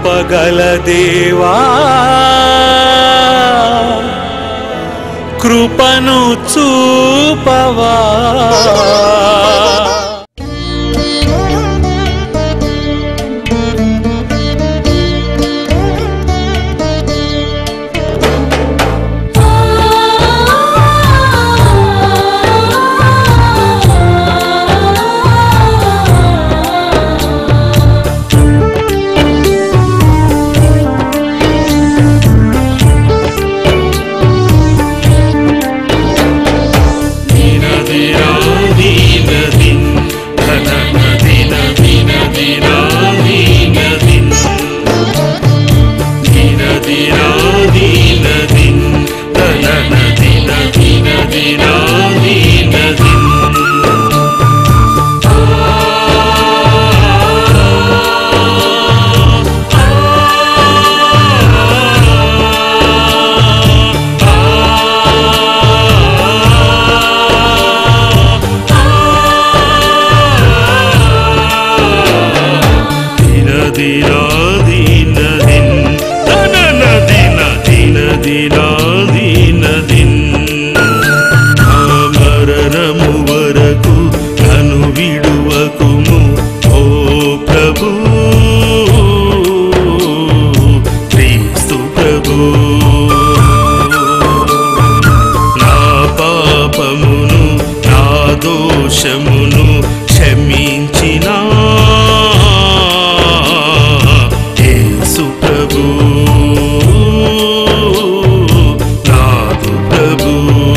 కృపగల దేవా కృపను చూపవా మరణము వరకు నన్ను విడువకుము ఓ ప్రభు క్రీస్తు ప్రభు నా పాపమును నా దోషమును క్షమించిన యేసు ప్రభు నాదు ప్రభు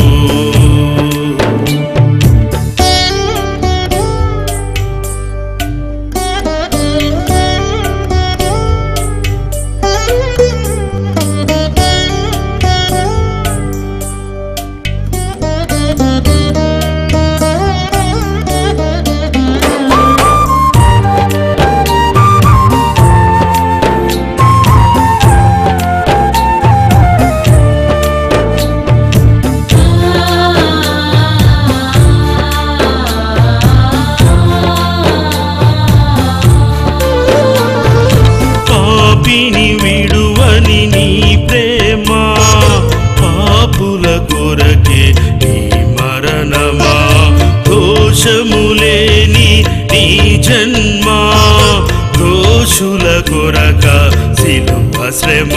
పాపిని విడువని నీ ప్రేమ పాపుల కొరకే నీ మరణమా దోషములేని నీ జన్మ దోషుల కొరక సిలువ శ్రమ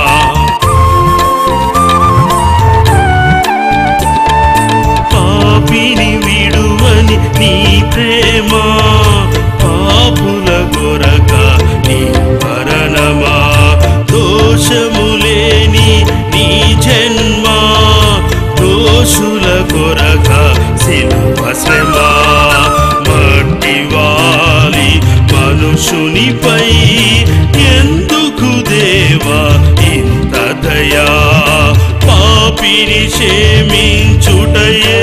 పాపిని విడువని నీ ప్రేమ పాపుల కొరక నీ మరణమా దోషములేని నీ జన్మ దోషుల కొరక సిలువ శ్రమ మట్టివాలి మనుషునిపై ఎందుకు దేవా ఇంత దయా పాపిని క్షమించుటయే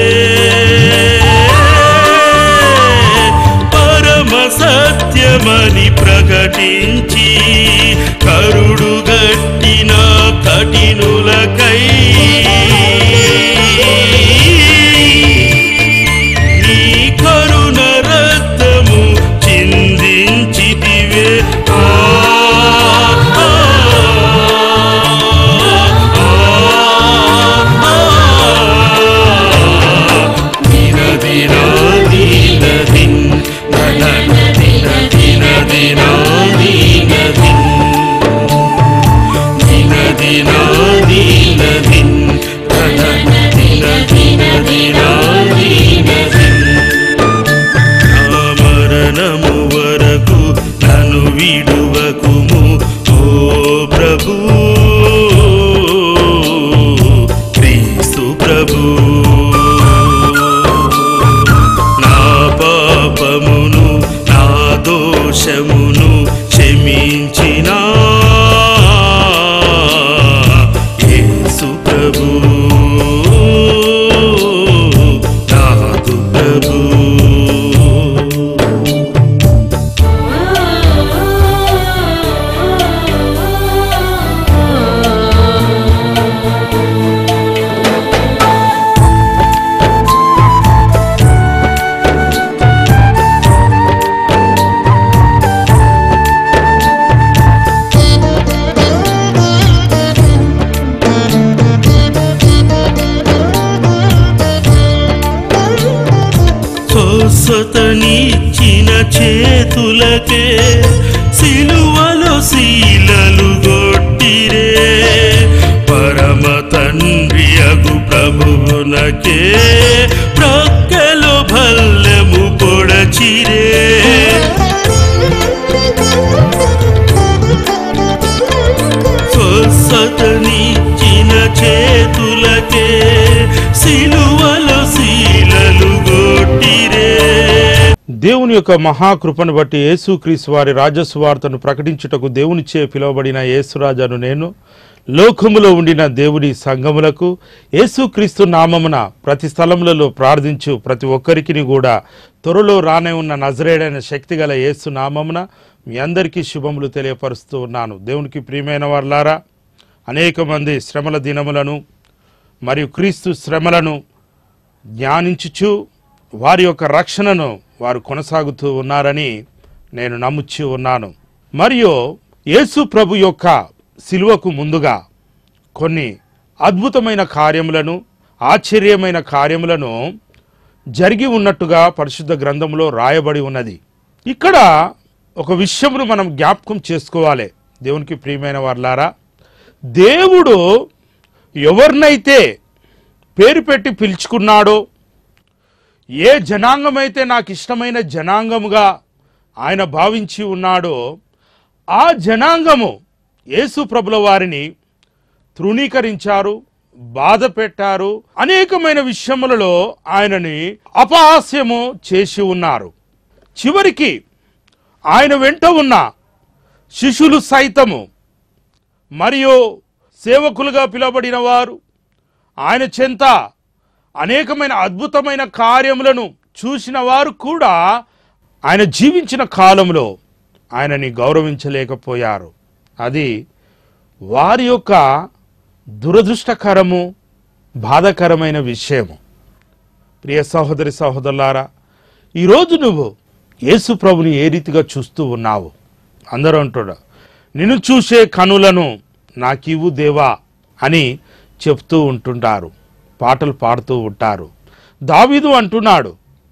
పరమ సత్యమని ప్రకటించి కరుడు గట్టిన కఠినులకై నీ కరుణ రక్తము చిందించితివే ఆ, ఆ, ఆ, ఆ, దినదినాదీనదిన్ ధనదినదినదినాదీనదిన్ దినదినాదీనదిన్ ధనదినదినదినాదీనదిన్ నా మరణము వరకు నన్ను విడువకుము ఓ ప్రభు క్రీస్తు ప్రభు నా పాపమును నా దోషమును క్షమించిన యేసు ప్రభు నాదు ప్రభు ఆ స్వస్థతనిచ్చిన చేతులకే సిలువలో శీలలు గొట్టిరే పరమ తండ్రి అగు ప్రభువునకే ప్రక్కలో భల్లెము పొడచిరే స్వస్థతనిచ్చిన చేతులకే సిలువలో శీలలు గొట్టిరే దేవుని యొక్క మహాకృపను బట్టి యేసుక్రీస్తు వారి రాజస్వార్తను ప్రకటించుటకు దేవునిచే పిలువబడిన యేసురాజను నేను లోకములో ఉండిన దేవుని సంఘములకు యేసుక్రీస్తు నామమున ప్రతి స్థలములలో ప్రార్థించు ప్రతి ఒక్కరికి కూడా త్వరలో రానే ఉన్న నజరేడైన శక్తిగల యేసు నామమున మీ అందరికీ శుభములు తెలియపరుస్తూ ఉన్నాను దేవునికి ప్రియమైన వారులారా అనేక మంది శ్రమల దినములను మరియు క్రీస్తు శ్రమలను ధ్యానించుచు వారి యొక్క రక్షణను వారు కొనసాగుతూ ఉన్నారని నేను నమ్ముచ్చు ఉన్నాను మరియు యేసు ప్రభు యొక్క శిలువకు ముందుగా కొన్ని అద్భుతమైన కార్యములను ఆశ్చర్యమైన కార్యములను జరిగి ఉన్నట్టుగా పరిశుద్ధ గ్రంథంలో రాయబడి ఉన్నది ఇక్కడ ఒక విషయమును మనం జ్ఞాపకం చేసుకోవాలి దేవునికి ప్రియమైన వారులారా దేవుడు ఎవరినైతే పేరు పెట్టి పిలుచుకున్నాడో ఏ జనాంగమైతే నాకు ఇష్టమైన జనాంగముగా ఆయన భావించి ఉన్నాడో ఆ జనాంగము యేసు ప్రభుల వారిని తృణీకరించారు బాధ పెట్టారు అనేకమైన విషయములలో ఆయనని అపహాస్యము చేసి ఉన్నారు చివరికి ఆయన వెంట ఉన్న శిష్యులు సైతము మరియు సేవకులుగా పిలువబడిన వారు ఆయన చెంత అనేకమైన అద్భుతమైన కార్యములను చూసిన వారు కూడా ఆయన జీవించిన కాలంలో ఆయనని గౌరవించలేకపోయారు అది వారి యొక్క దురదృష్టకరము బాధకరమైన విషయము ప్రియ సహోదరి సహోదరులారా ఈరోజు నువ్వు యేసు ప్రభుని ఏ రీతిగా చూస్తూ ఉన్నావు అందరూ అంటాడు నిన్ను చూసే కనులను నాకివ్వు దేవా అని చెప్తూ ఉంటుంటారు పాటలు పాడుతూ ఉంటారు దావీదు అంటున్నాడు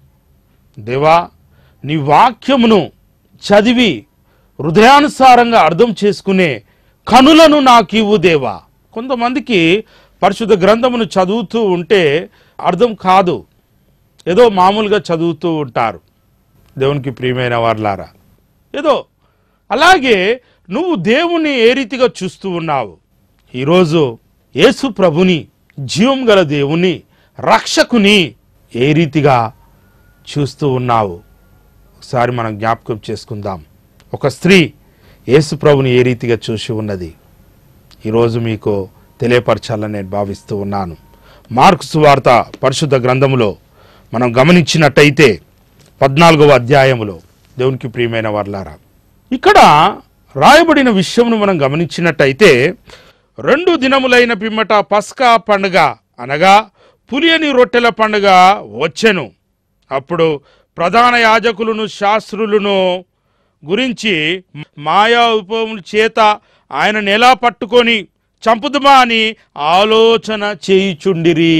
దేవా నీ వాక్యమును చదివి హృదయానుసారంగా అర్థం చేసుకునే కనులను నాకివ్వు దేవా కొంతమందికి పరిశుద్ధ గ్రంథమును చదువుతూ ఉంటే అర్థం కాదు ఏదో మామూలుగా చదువుతూ ఉంటారు దేవునికి ప్రియమైన వార్లారా ఏదో అలాగే నువ్వు దేవుణ్ణి ఏ రీతిగా చూస్తూ ఉన్నావు ఈరోజు యేసు ప్రభుని జీవం గల దేవుని రక్షకుని ఏ రీతిగా చూస్తూ ఉన్నావు ఒకసారి మనం జ్ఞాపకం చేసుకుందాం ఒక స్త్రీ యేసు ప్రభుని ఏ రీతిగా చూసి ఉన్నది ఈరోజు మీకు తెలియపరచాలని నేను భావిస్తూ ఉన్నాను మార్కు సువార్త పరిశుద్ధ గ్రంథములో మనం గమనించినట్టయితే పద్నాలుగవ అధ్యాయములో దేవునికి ప్రియమైన వర్లారా ఇక్కడ రాయబడిన విషయమును మనం గమనించినట్టయితే రెండు దినములైన పిమ్మట పస్కా పండుగ అనగా పులియని రొట్టెల పండుగ వచ్చెను అప్పుడు ప్రధాన యాజకులను శాస్త్రులను గురించి మాయా ఉపముల చేత ఆయనను ఎలా పట్టుకొని చంపుదుమా అని ఆలోచన చేయుచుండిరి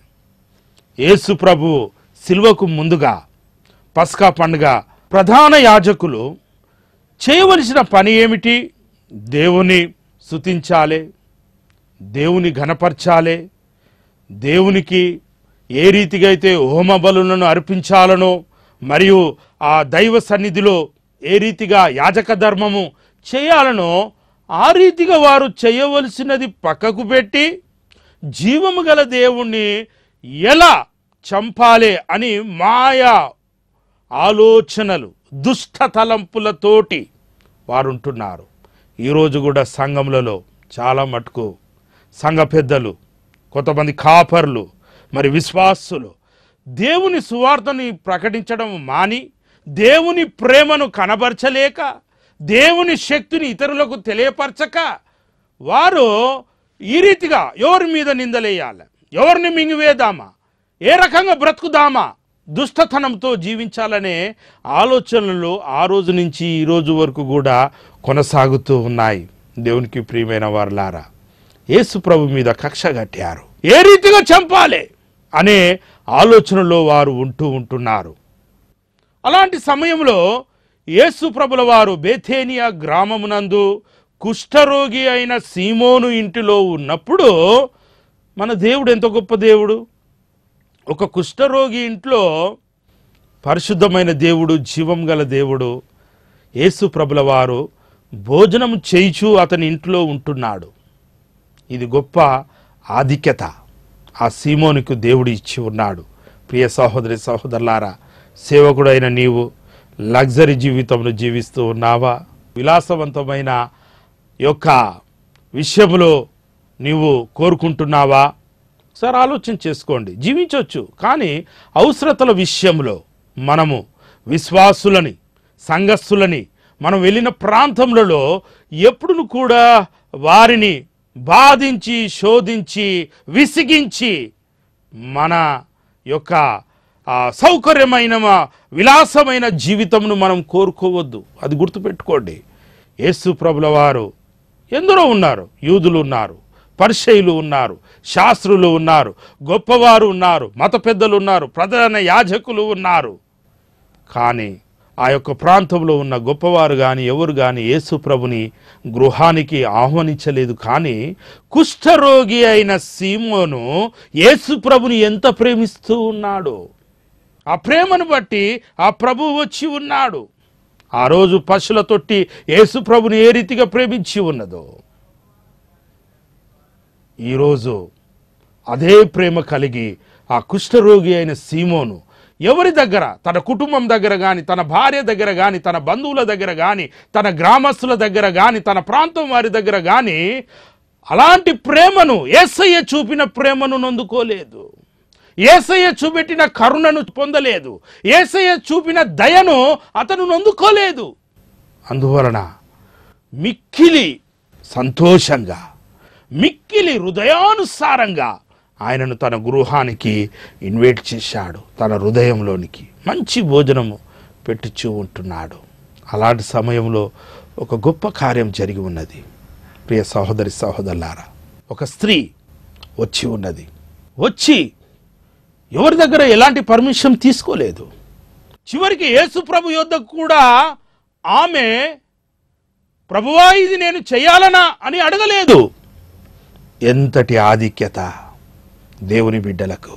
యేసు ప్రభు సిల్వకు ముందుగా పస్కా పండుగ ప్రధాన యాజకులు చేయవలసిన పని ఏమిటి దేవుని స్తుతించాలి దేవుని ఘనపరచాలి దేవునికి ఏ రీతిగా అయితే హోమ బలులను అర్పించాలనో మరియు ఆ దైవ సన్నిధిలో ఏ రీతిగా యాజక ధర్మము చేయాలనో ఆ రీతిగా వారు చేయవలసినది పక్కకు పెట్టి జీవము గల దేవుణ్ణి ఎలా చంపాలి అని మాయా ఆలోచనలు దుష్ట తలంపులతోటి వారుంటున్నారు ఈరోజు కూడా సంఘములలో చాలా మటుకు సంఘ పెద్దలు కొంతమంది కాపర్లు మరి విశ్వాసులు దేవుని సువార్తని ప్రకటించడం మాని దేవుని ప్రేమను కనబరచలేక దేవుని శక్తిని ఇతరులకు తెలియపరచక వారు ఈ రీతిగా ఎవరి మీద నిందలేయాలి ఎవరిని మింగివేదామా ఏ రకంగా బ్రతుకుదామా దుష్టతనంతో జీవించాలనే ఆలోచనలు ఆ రోజు నుంచి ఈ రోజు వరకు కూడా కొనసాగుతూ ఉన్నాయి దేవునికి ప్రియమైన వారులారా యేసు ప్రభు మీద కక్ష కట్టారు ఏ రీతిగా చంపాలి అనే ఆలోచనలో వారు ఉంటూ ఉంటున్నారు అలాంటి సమయంలో యేసు ప్రభుల వారు బేథేనియా గ్రామమునందు కుష్ఠరోగి అయిన సీమోను ఇంటిలో ఉన్నప్పుడు మన దేవుడు ఎంత గొప్ప దేవుడు ఒక కుష్ఠరోగి ఇంట్లో పరిశుద్ధమైన దేవుడు జీవం గల దేవుడు యేసు ప్రభుల వారు భోజనం చేయిచు అతని ఇంట్లో ఉంటున్నాడు ఇది గొప్ప ఆధిక్యత ఆ సీమోనికి దేవుడు ఇచ్చి ఉన్నాడు ప్రియ సహోదరి సహోదరులారా సేవకుడైన నీవు లగ్జరీ జీవితంలో జీవిస్తూ ఉన్నావా విలాసవంతమైన యొక్క విషయంలో నీవు కోరుకుంటున్నావా సార్ ఆలోచన చేసుకోండి జీవించవచ్చు కానీ అవసరతల విషయంలో మనము విశ్వాసులని సంఘస్థులని మనం వెళ్ళిన ప్రాంతములలో ఎప్పుడును కూడా వారిని బాధించి శోధించి విసిగించి మన యొక్క ఆ, సౌకర్యమైన విలాసమైన జీవితంను మనం కోరుకోవద్దు అది గుర్తుపెట్టుకోండి యేసు ప్రభుల వారు ఎందరో ఉన్నారు యూదులు ఉన్నారు పరిచయులు ఉన్నారు శాస్త్రులు ఉన్నారు గొప్పవారు ఉన్నారు మత పెద్దలు ఉన్నారు ప్రధాన యాజకులు ఉన్నారు కానీ ఆ యొక్క ప్రాంతంలో ఉన్న గొప్పవారు కానీ ఎవరు కానీ యేసు ప్రభుని గృహానికి ఆహ్వానించలేదు కానీ కుష్ఠరోగి అయిన సీమోను యేసు ప్రభుని ఎంత ప్రేమిస్తూ ఉన్నాడు ఆ ప్రేమను బట్టి ఆ ప్రభు వచ్చి ఉన్నాడు ఆ రోజు పశుల తొట్టి యేసు ప్రభుని ఏ రీతిగా ప్రేమించి ఉన్నదో ఈరోజు అదే ప్రేమ కలిగి ఆ కుష్ఠరోగి అయిన సీమోను ఎవరి దగ్గర తన కుటుంబం దగ్గర కానీ తన భార్య దగ్గర కానీ తన బంధువుల దగ్గర కానీ తన గ్రామస్తుల దగ్గర కానీ తన ప్రాంతం వారి దగ్గర కానీ అలాంటి ప్రేమను ఏసయ్య చూపిన ప్రేమను నొందుకోలేదు ఏసయ్య చూపెట్టిన కరుణను పొందలేదు ఏసయ్య చూపిన దయను అతను నొందుకోలేదు అందువలన మిక్కిలి సంతోషంగా మిక్కిలి హృదయానుసారంగా ఆయనను తన గృహానికి ఇన్వైట్ చేశాడు తన హృదయంలోనికి మంచి భోజనము పెట్టించు ఉంటున్నాడు అలాంటి సమయంలో ఒక గొప్ప కార్యం జరిగి ఉన్నది ప్రియ సహోదరి సహోదరులారా ఒక స్త్రీ వచ్చి ఉన్నది వచ్చి ఎవరి దగ్గర ఎలాంటి పర్మిషన్ తీసుకోలేదు చివరికి యేసు ప్రభు యొద్దకు కూడా ఆమె ప్రభువా ఇది నేను చెయ్యాలనా అని అడగలేదు ఎంతటి ఆధిక్యత దేవుని బిడ్డలకు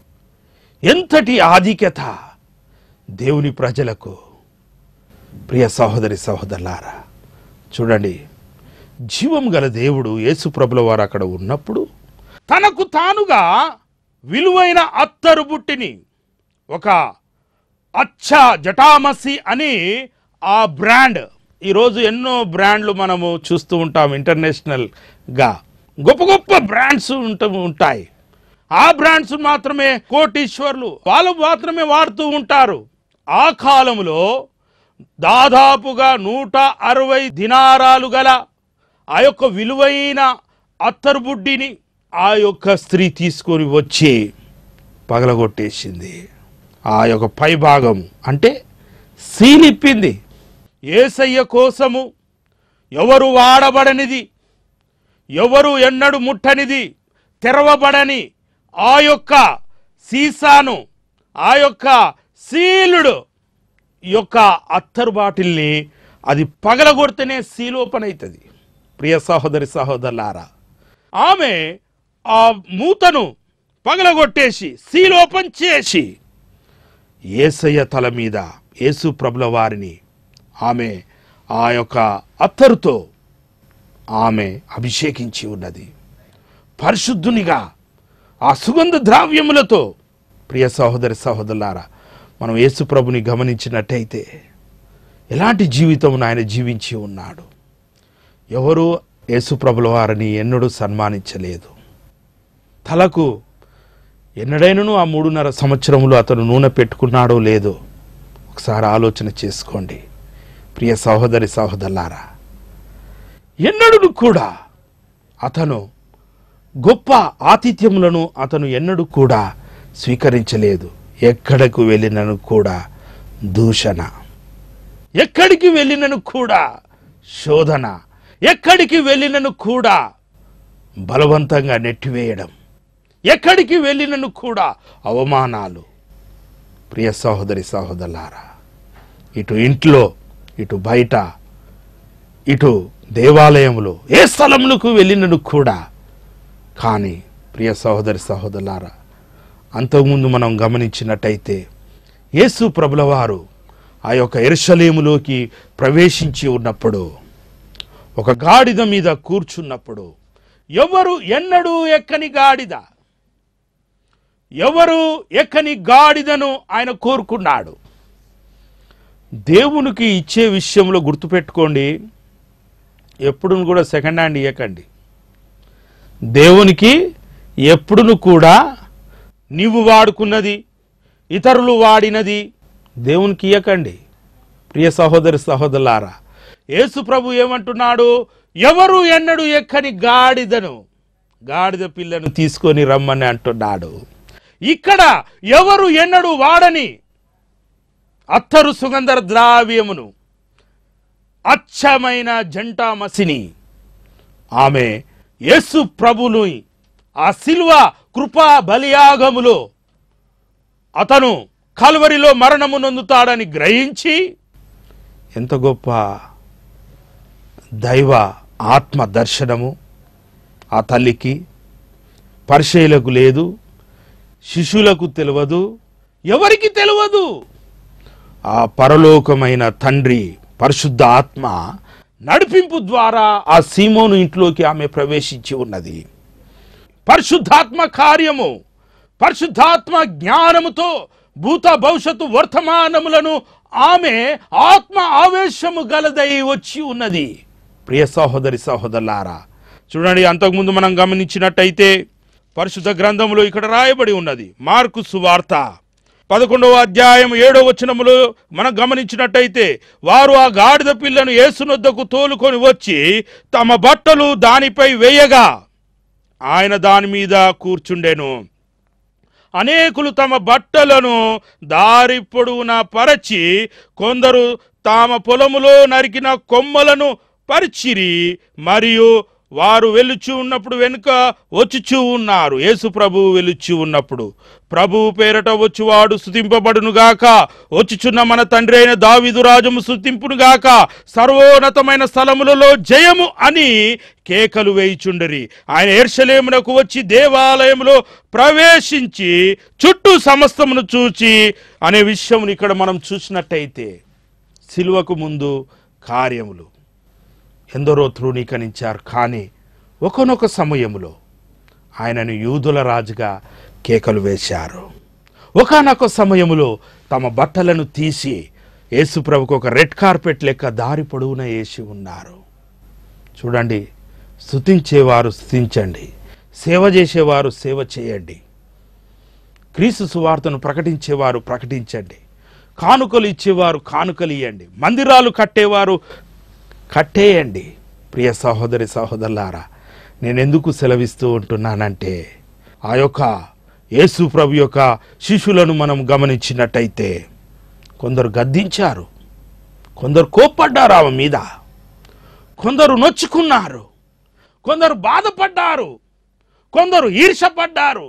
ఎంతటి ఆధిక్యత దేవుని ప్రజలకు ప్రియ సహోదరి సహోదరులారా చూడండి జీవం గల దేవుడు యేసు ప్రభుల వారు అక్కడ ఉన్నప్పుడు తనకు తానుగా విలువైన అత్తరు బుట్టిని ఒక అచ్చ జటామసి అని ఆ బ్రాండ్ ఈరోజు ఎన్నో బ్రాండ్లు మనము చూస్తూ ఉంటాం ఇంటర్నేషనల్గా గొప్ప గొప్ప బ్రాండ్స్ ఉంట ఉంటాయి ఆ బ్రాండ్స్ మాత్రమే కోటీశ్వర్లు వాళ్ళు మాత్రమే వాడుతూ ఉంటారు ఆ కాలంలో దాదాపుగా నూట అరవై దినారాలు గల ఆ యొక్క విలువైన అత్తరుబుడ్డిని ఆ యొక్క స్త్రీ తీసుకొని వచ్చి పగలగొట్టేసింది ఆ యొక్క పై భాగం అంటే సీలిప్పింది ఏసయ్య కోసము ఎవరు వాడబడనిది ఎవరు ఎన్నడు ముట్టనిది తెరవబడని ఆ యొక్క సీసాను ఆ యొక్క సీలుడు ఈ యొక్క అత్తరు బాటిల్ని అది పగలగొడితేనే సీల్ ఓపెన్ అవుతుంది ప్రియ సహోదరి సహోదరులారా ఆమె ఆ మూతను పగలగొట్టేసి సీల్ ఓపెన్ చేసి ఏసయ్య తల మీద యేసు ప్రభుల వారిని ఆమె ఆ యొక్క అత్తరుతో ఆమె అభిషేకించి ఉన్నది పరిశుద్ధునిగా ఆ సుగంధ ద్రావ్యములతో ప్రియ సహోదరి సహోదరులారా మనం యేసు ప్రభుని గమనించినట్టయితే ఎలాంటి జీవితం ఆయన జీవించి ఉన్నాడు ఎవరు యేసు ప్రభుల వారిని ఎన్నడూ సన్మానించలేదు తలకు ఎన్నడైనను ఆ మూడున్నర సంవత్సరంలో అతను నూనె పెట్టుకున్నాడో లేదో ఒకసారి ఆలోచన చేసుకోండి ప్రియ సహోదరి సహోదరులారా ఎన్నడూ కూడా అతను గొప్ప ఆతిథ్యములను అతను ఎన్నడూ కూడా స్వీకరించలేదు ఎక్కడకు వెళ్ళినను కూడా దూషణ ఎక్కడికి వెళ్ళినను కూడా శోధన ఎక్కడికి వెళ్ళినను కూడా బలవంతంగా నెట్టివేయడం ఎక్కడికి వెళ్ళినను కూడా అవమానాలు ప్రియ సహోదరి సహోదరులారా ఇటు ఇంట్లో ఇటు బయట ఇటు దేవాలయంలో ఏ స్థలములకు వెళ్ళినను కూడా కానీ ప్రియ సహోదరి సహోదరులారా అంతకుముందు మనం గమనించినట్టయితే యేసు ప్రభుల వారు ఆ యొక్క ఎరుషలేములోకి ప్రవేశించి ఉన్నప్పుడు ఒక గాడిద మీద కూర్చున్నప్పుడు ఎవరు ఎన్నడూ ఎక్కని గాడిద ఎవరు ఎక్కని గాడిదను ఆయన కోరుకున్నాడు దేవునికి ఇచ్చే విషయంలో గుర్తుపెట్టుకోండి ఎప్పుడు కూడా సెకండ్ హ్యాండ్ ఇవ్వకండి దేవునికి ఎప్పుడును కూడా నీవు వాడుకున్నది ఇతరులు వాడినది దేవునికి ఇయ్యకండి ప్రియ సహోదరి సహోదరులారా యేసు ప్రభు ఏమంటున్నాడు ఎవరు ఎన్నడు ఎక్కని గాడిదను గాడిద పిల్లను తీసుకొని రమ్మని అంటున్నాడు ఇక్కడ ఎవరు ఎన్నడు వాడని అత్తరు సుగంధర ద్రావ్యమును అచ్చమైన జంటామసిని ఆమె యేసు ప్రభులు ఆ శిల్వ కృపా బలియాగములో అతను కల్వరిలో మరణము నొందుతాడని గ్రహించి ఎంత గొప్ప దైవ ఆత్మ దర్శనము ఆ తల్లికి పరిచయులకు లేదు శిశువులకు తెలియదు ఎవరికి తెలియదు ఆ పరలోకమైన తండ్రి పరిశుద్ధ ఆత్మ నడిపింపు ద్వారా ఆ సీమోను ఇంట్లోకి ఆమె ప్రవేశించి ఉన్నది పరిశుద్ధాత్మ కార్యము పరిశుద్ధాత్మ జ్ఞానముతో భూత భవిష్యత్తు వర్తమానములను ఆమె ఆత్మ ఆవేశము గలదై వచ్చి ఉన్నది ప్రియ సహోదరి సహోదరులారా చూడండి అంతకుముందు మనం గమనించినట్టయితే పరిశుద్ధ గ్రంథములో ఇక్కడ రాయబడి ఉన్నది మార్కు సువార్త పదకొండవ అధ్యాయం ఏడో వచనములో మనం గమనించినట్టయితే వారు ఆ గాడిద పిల్లను యేసునొద్దకు తోలుకొని వచ్చి తమ బట్టలు దానిపై వేయగా ఆయన దాని మీద కూర్చుండెను అనేకులు తమ బట్టలను దారి పొడవునా పరచి కొందరు తామ పొలములో నరికిన కొమ్మలను పరిచిరి మరియు వారు వెలుచు ఉన్నప్పుడు వెనుక వచ్చుచూ ఉన్నారు యేసు ప్రభువు వెలుచు ఉన్నప్పుడు ప్రభువు పేరట వచ్చువాడు స్థుతింపబడునుగాక వచ్చుచున్న మన తండ్రి అయిన దావిదు రాజము స్థుతింపునుగాక సర్వోన్నతమైన స్థలములలో జయము అని కేకలు వేయిచుండరి ఆయన ఎర్షలేమునకు వచ్చి దేవాలయములో ప్రవేశించి చుట్టూ సమస్తమును చూచి అనే విషయమును ఇక్కడ మనం చూసినట్టయితే సిలువకు ముందు కార్యములు ఎందరో ధృవీకరించారు కానీ ఒకనొక సమయములో ఆయనను యూదుల రాజుగా కేకలు వేశారు ఒకనొక సమయములో తమ బట్టలను తీసి యేసుప్రభుకు ఒక రెడ్ కార్పెట్ లెక్క దారి పొడవున వేసి ఉన్నారు చూడండి స్థుతించేవారు స్థుతించండి సేవ చేసేవారు సేవ చేయండి క్రీస్తు సువార్తను ప్రకటించేవారు ప్రకటించండి కానుకలు ఇచ్చేవారు కానుకలు ఇవ్వండి మందిరాలు కట్టేవారు కట్టేయండి ప్రియ సహోదరి సహోదరులారా నేను ఎందుకు సెలవిస్తూ ఉంటున్నానంటే ఆ యొక్క యేసు ప్రభు యొక్క శిష్యులను మనం గమనించినట్టయితే కొందరు గద్దించారు కొందరు కోప్పడ్డారు ఆమె మీద కొందరు నొచ్చుకున్నారు కొందరు బాధపడ్డారు కొందరు ఈర్షపడ్డారు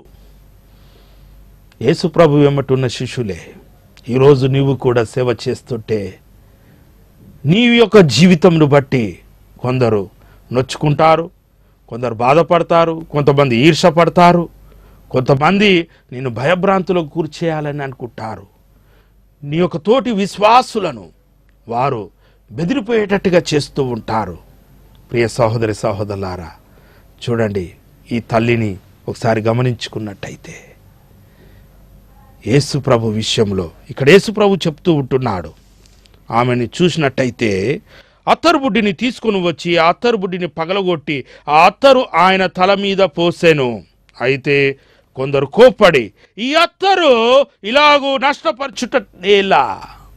యేసు ప్రభు వెంబటున్న శిష్యులే ఈరోజు నీవు కూడా సేవ చేస్తుంటే నీ యొక్క జీవితంను బట్టి కొందరు నొచ్చుకుంటారు కొందరు బాధపడతారు కొంతమంది ఈర్షపడతారు కొంతమంది నేను భయభ్రాంతులకు కూర్చేయాలని అనుకుంటారు నీ యొక్క తోటి విశ్వాసులను వారు బెదిరిపోయేటట్టుగా చేస్తూ ఉంటారు ప్రియ సహోదరి సహోదరులారా చూడండి ఈ తల్లిని ఒకసారి గమనించుకున్నట్టయితే యేసు ప్రభు విషయంలో ఇక్కడ యేసు ప్రభు చెప్తూ ఉంటున్నాడు ఆమెని చూసినట్టయితే అత్తరు బుడ్డిని తీసుకుని వచ్చి ఆ అత్తరు బుడ్డిని పగలగొట్టి ఆ అత్తరు ఆయన తల మీద పోసెను అయితే కొందరు కోప్పడి ఈ అత్తరు ఇలాగూ నష్టపరచుట ఎలా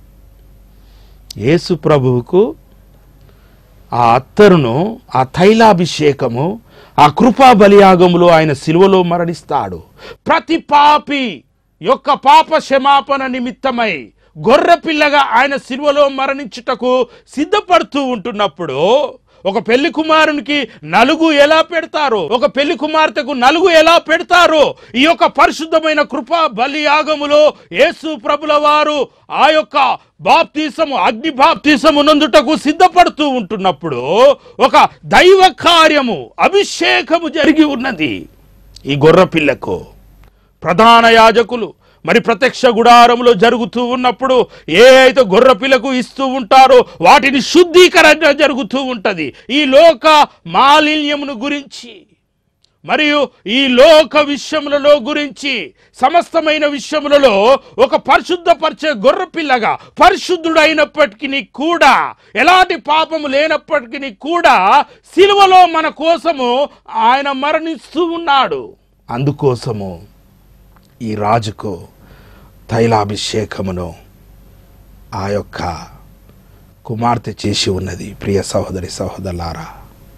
యేసు ప్రభువుకు ఆ అత్తరును ఆ తైలాభిషేకము ఆ కృపా బలియాగములో ఆయన సిలువలో మరణిస్తాడు ప్రతి పాపి యొక్క పాప క్షమాపణ నిమిత్తమై గొర్రె పిల్లగా ఆయన సిలువలో మరణించుటకు సిద్ధపడుతూ ఉంటున్నప్పుడు ఒక పెళ్లి కుమారునికి నలుగు ఎలా పెడతారో ఒక పెళ్లి కుమార్తెకు నలుగు ఎలా పెడతారో ఈ యొక్క పరిశుద్ధమైన కృప బలి యాగములో యేసు ప్రభుల వారు ఆ యొక్క బాప్తీసము అగ్ని బాప్తీసము నందుటకు సిద్ధపడుతూ ఉంటున్నప్పుడు ఒక దైవ కార్యము అభిషేకము జరిగి ఉన్నది ఈ గొర్ర పిల్లకు ప్రధాన యాజకులు మరి ప్రత్యక్ష గుడారములో జరుగుతూ ఉన్నప్పుడు ఏ అయితే గొర్రె పిల్లకు ఇస్తూ ఉంటారో వాటిని శుద్ధీకరణ జరుగుతూ ఉంటది ఈ లోక మాలిన్యమును గురించి మరియు ఈ లోక విషయములలో గురించి సమస్తమైన విషయములలో ఒక పరిశుద్ధపరిచే గొర్రె పిల్లగా పరిశుద్ధుడైనప్పటికీ కూడా ఎలాంటి పాపము లేనప్పటికీ కూడా సిలువలో మన కోసము ఆయన మరణిస్తూ ఉన్నాడు అందుకోసము ఈ రాజుకు తైలాభిషేకమును ఆ యొక్క కుమార్తె చేసి ఉన్నది ప్రియ సహోదరి సహోదరులారా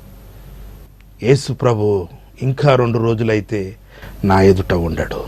యేసు ప్రభు ఇంకా రెండు రోజులైతే నా ఎదుట ఉండడు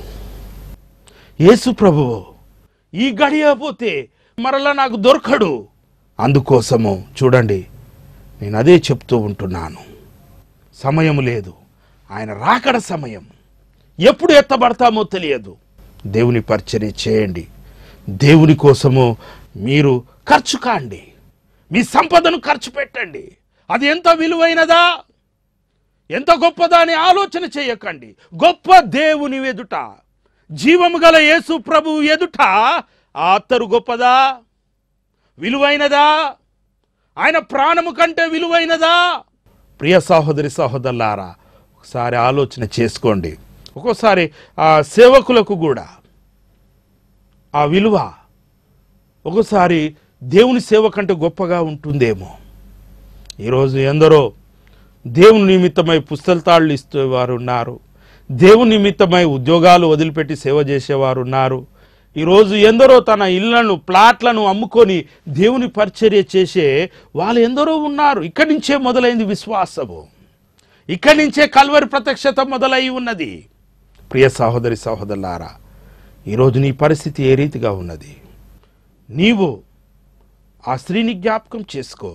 యేసు ప్రభు ఈ గడియ పోతే మరలా నాకు దొరకడు అందుకోసము చూడండి నేను అదే చెప్తూ ఉంటున్నాను సమయం లేదు ఆయన రాకడ సమయం ఎప్పుడు ఎత్తబడతామో తెలియదు దేవుని పరిచర్య చేయండి దేవుని కోసము మీరు ఖర్చు కాండి మీ సంపదను ఖర్చు పెట్టండి అది ఎంత విలువైనదా ఎంత గొప్పదా అని ఆలోచన చేయకండి గొప్ప దేవుని ఎదుట జీవము గల యేసు ప్రభు ఎదుట ఆ అత్తరు గొప్పదా విలువైనదా ఆయన ప్రాణము కంటే విలువైనదా ప్రియ సహోదరి సహోదరులారా ఒకసారి ఆలోచన చేసుకోండి ఒక్కోసారి ఆ సేవకులకు కూడా ఆ విలువ ఒకసారి దేవుని సేవ కంటే గొప్పగా ఉంటుందేమో ఈరోజు ఎందరో దేవుని నిమిత్తమై పుస్తలతాళ్ళు ఇచ్చేవారు ఉన్నారు దేవుని నిమిత్తమై ఉద్యోగాలు వదిలిపెట్టి సేవ చేసేవారు ఉన్నారు ఈరోజు ఎందరో తన ఇళ్లను ప్లాట్లను అమ్ముకొని దేవుని పరిచర్య చేసే వాళ్ళు ఎందరో ఉన్నారు ఇక్కడి నుంచే మొదలైంది విశ్వాసము ఇక్కడి నుంచే కల్వరి ప్రత్యక్షత మొదలై ఉన్నది ప్రియ సహోదరి సహోదరులారా ఈరోజు నీ పరిస్థితి ఏ రీతిగా ఉన్నది నీవు ఆ స్త్రీని జ్ఞాపకం చేసుకో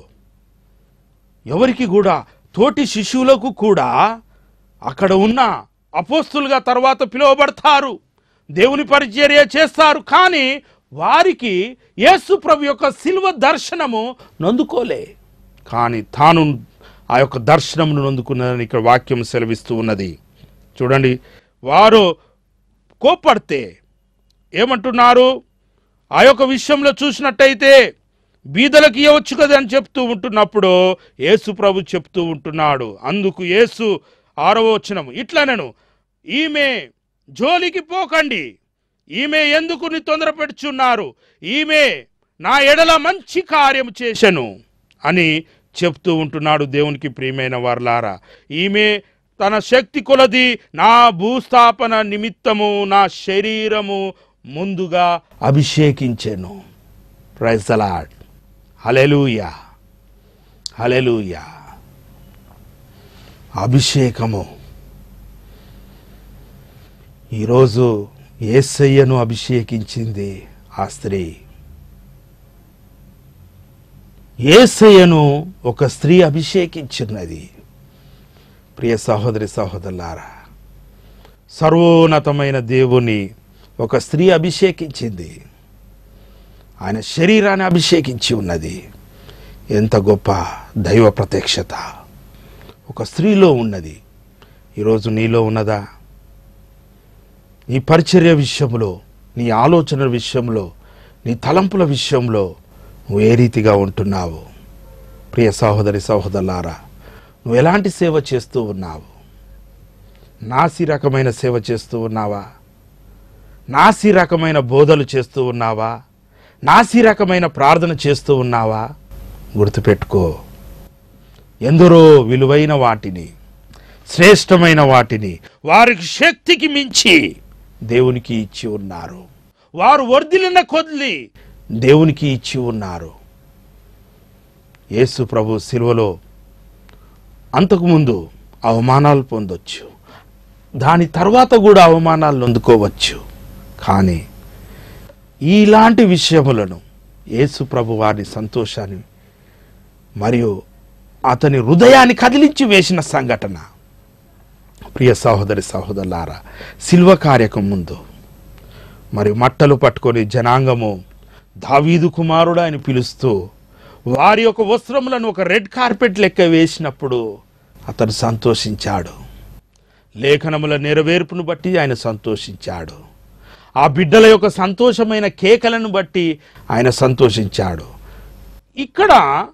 ఎవరికి కూడా తోటి శిశువులకు కూడా అక్కడ ఉన్న అపోస్తులుగా తర్వాత పిలువబడతారు దేవుని పరిచర్య చేస్తారు కానీ వారికి యేసు ప్రభు యొక్క శిల్వ దర్శనము నందుకోలే కానీ తాను ఆ యొక్క దర్శనమును నందుకున్నదని ఇక్కడ వాక్యం సెలవిస్తూ ఉన్నది చూడండి వారు కోపడితే ఏమంటున్నారు ఆ యొక్క విషయంలో చూసినట్టయితే బీదలకు ఇవ్వచ్చు కదా అని చెప్తూ ఉంటున్నప్పుడు యేసు ప్రభు చెప్తూ ఉంటున్నాడు అందుకు యేసు ఆరవ వచనము ఇట్లా నేను ఈమె జోలికి పోకండి ఈమె ఎందుకు నీ తొందర పెడుచున్నారు ఈమె నా ఎడల మంచి కార్యం చేశను అని చెప్తూ ఉంటున్నాడు దేవునికి ప్రియమైన వారలారా ఈమె తన శక్తి కొలది నా భూస్థాపన నిమిత్తము నా శరీరము ముందుగా అభిషేకించెను ప్రైజ్ అలాడ్ హలెలూయా హలెలూయా అభిషేకము ఈరోజు ఏసయ్యను అభిషేకించింది ఆ స్త్రీ ఏసయ్యను ఒక స్త్రీ అభిషేకించినది ప్రియ సహోదరి సహోదరులారా సర్వోన్నతమైన దేవుని ఒక స్త్రీ అభిషేకించింది ఆయన శరీరాన్ని అభిషేకించి ఉన్నది ఎంత గొప్ప దైవ ప్రత్యక్షత ఒక స్త్రీలో ఉన్నది ఈరోజు నీలో ఉన్నదా నీ పరిచర్య విషయంలో నీ ఆలోచన విషయంలో నీ తలంపుల విషయంలో నువ్వు ఏ రీతిగా ఉంటున్నావు ప్రియ సహోదరి సహోదరులారా నువ్వు ఎలాంటి సేవ చేస్తూ ఉన్నావు నాసి రకమైన సేవ చేస్తూ ఉన్నావా నాసి రకమైన బోధలు చేస్తూ ఉన్నావా నాసి రకమైన ప్రార్థన చేస్తూ ఉన్నావా గుర్తుపెట్టుకో ఎందరో విలువైన వాటిని శ్రేష్టమైన వాటిని వారికి శక్తికి మించి దేవునికి ఇచ్చి ఉన్నారు వారు వర్ధిలిన కొద్ది దేవునికి ఇచ్చి ఉన్నారు యేసు ప్రభు సిలువలో అంతకుముందు అవమానాలు పొందొచ్చు దాని తర్వాత కూడా అవమానాలు అందుకోవచ్చు కానీ ఇలాంటి విషయములను యేసు ప్రభు వారి సంతోషాన్ని మరియు అతని హృదయాన్ని కదిలించి వేసిన సంఘటన ప్రియ సహోదరి సహోదరులారా శిల్వ కార్యకం ముందు మరి మట్టలు పట్టుకొని జనాంగము దావీదు కుమారుడు అని పిలుస్తూ వారి యొక్క వస్త్రములను ఒక రెడ్ కార్పెట్ లెక్క వేసినప్పుడు అతను సంతోషించాడు లేఖనముల నెరవేర్పును బట్టి ఆయన సంతోషించాడు ఆ బిడ్డల యొక్క సంతోషమైన కేకలను బట్టి ఆయన సంతోషించాడు ఇక్కడ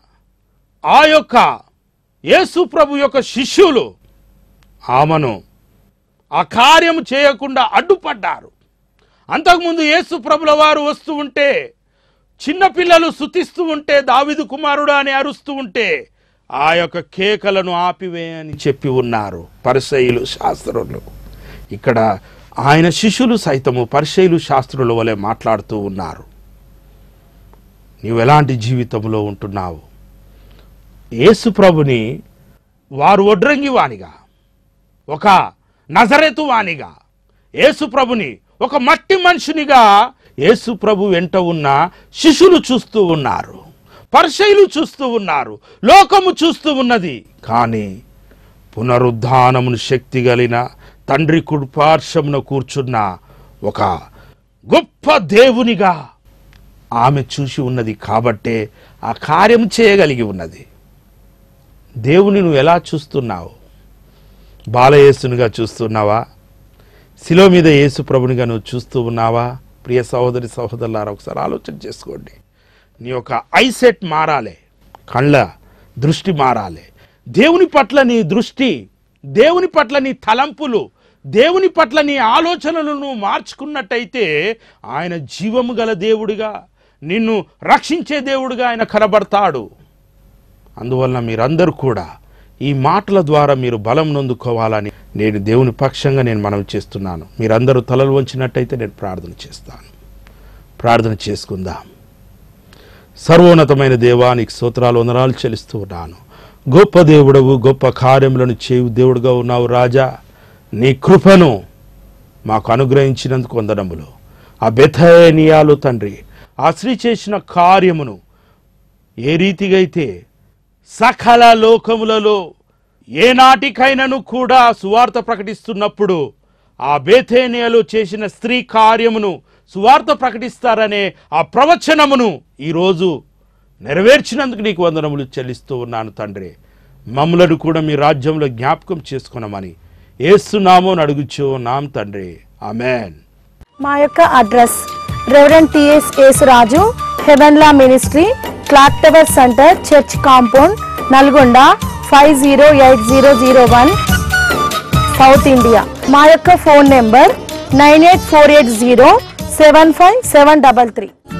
ఆ యొక్క యేసు ప్రభు యొక్క శిష్యులు ఆమెను ఆ కార్యం చేయకుండా అడ్డుపడ్డారు అంతకుముందు యేసు ప్రభుల వారు వస్తూ ఉంటే చిన్నపిల్లలు శుతిస్తూ ఉంటే దావిదు కుమారుడు అని అరుస్తూ ఉంటే ఆ యొక్క కేకలను ఆపివేయని చెప్పి ఉన్నారు పరిసయులు శాస్త్రులు ఇక్కడ ఆయన శిష్యులు సైతము పరిచయులు శాస్త్రుల వలె మాట్లాడుతూ ఉన్నారు నీవు ఎలాంటి జీవితంలో ఉంటున్నావు యేసు ప్రభుని వారు ఒడ్రంగి వానిగా ఒక నజరెతు వానిగా యేసు ప్రభుని ఒక మట్టి మనిషినిగా యేసు ప్రభు వెంట ఉన్న శిష్యులు చూస్తూ ఉన్నారు పరిచయులు చూస్తూ ఉన్నారు లోకము చూస్తూ ఉన్నది కానీ పునరుద్ధానమును శక్తి కలిగిన తండ్రి కుడిపార్శ్వమున కూర్చున్న ఒక గొప్ప దేవునిగా ఆమె చూసి ఉన్నది కాబట్టే ఆ కార్యం చేయగలిగి ఉన్నది దేవుని నువ్వు ఎలా చూస్తున్నావు బాలయేసునిగా చూస్తున్నావా శిలో మీద యేసు ప్రభునిగా నువ్వు చూస్తూ ఉన్నావా ప్రియ సహోదరి సహోదరులారా ఒకసారి ఆలోచన చేసుకోండి నీ యొక్క ఐసెట్ మారాలి కళ్ళ దృష్టి మారాలి దేవుని పట్ల నీ దృష్టి దేవుని పట్ల నీ తలంపులు దేవుని పట్ల నీ ఆలోచనలు నువ్వు మార్చుకున్నట్టయితే ఆయన జీవము గల దేవుడిగా నిన్ను రక్షించే దేవుడిగా ఆయన కనబడతాడు అందువలన మీరందరూ కూడా ఈ మాటల ద్వారా మీరు బలం నొందుకోవాలని నేను దేవుని పక్షంగా నేను మనవి చేస్తున్నాను మీరందరూ తలలు వంచినట్టయితే నేను ప్రార్థన చేస్తాను ప్రార్థన చేసుకుందాం సర్వోన్నతమైన దేవానికి స్తోత్రాలు వందనాలు చెల్లిస్తూ ఉన్నాను గొప్ప దేవుడవు గొప్ప కార్యములను చేయు దేవుడుగా ఉన్నావు రాజా నీ కృపను మాకు అనుగ్రహించినందుకు వందనములు ఆ బెథనియాలు తండ్రి ఆ స్త్రీ చేసిన కార్యమును ఏ రీతిగా అయితే సకల లోకములలో ఏనాటికైనను కూడా సువార్త ప్రకటిస్తున్నప్పుడు ఆ బేథేనియలో చేసిన స్త్రీ కార్యమును సువార్త ప్రకటిస్తారనే ఆ ప్రవచనమును ఈరోజు నెరవేర్చినందుకు నీకు వందనములు చెల్లిస్తూ ఉన్నాను తండ్రి మమ్మలను కూడా మీ రాజ్యంలో జ్ఞాపకం చేసుకున్నామని ఏస్తున్నామో అడుగుచు నాం తండ్రి ఆమెన్ మా యొక్క address reverend TS Yesuraju heavenly ministry clock tower centre church compound Nalgonda five zero eight zero zero one south India మా యొక్క phone number nine eight four eight zero seven five seven double three